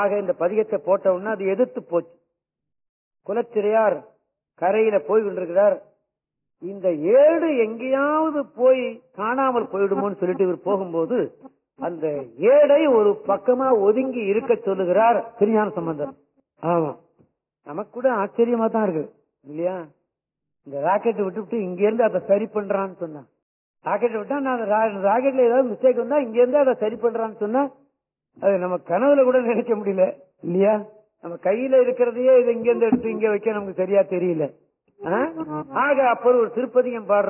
ஆக இந்த பதிகத்தை போட்ட உடனே அது எதிர்த்து போச்சு குலச்சிறையார் கரையில போய் கொண்டிருக்கிறார் இந்த ஏடு எங்கேயாவது போய் காணாமல் போயிடுமோன்னு சொல்லிட்டு இவர் போகும்போது அந்த ஏடை ஒரு பக்கமா ஒதுங்கி இருக்க சொல்லுகிறார் திருஞான சம்பந்தர் ஆமா நமக்கு கூட ஆச்சரியமா தான் இருக்கு இல்லையா இந்த ராக்கெட் விட்டுவிட்டு இங்க இருந்து அதை சரி பண்றான்னு சொன்னா ராக்கெட் விட்டா நான் ராக்கெட்ல ஏதாவது மிஸ்டேக் வந்தா இங்க இருந்து அதை சரி பண்றான்னு சொன்னா அது நம்ம கனவுல கூட நினைக்க முடியல இல்லையா நம்ம கையில இருக்கிறதையே இதை இங்க இருந்து எடுத்து இங்க வைக்க நமக்கு சரியா தெரியல ஆ? ஆக அப்போ ஒரு திருப்பதியம் பாடுற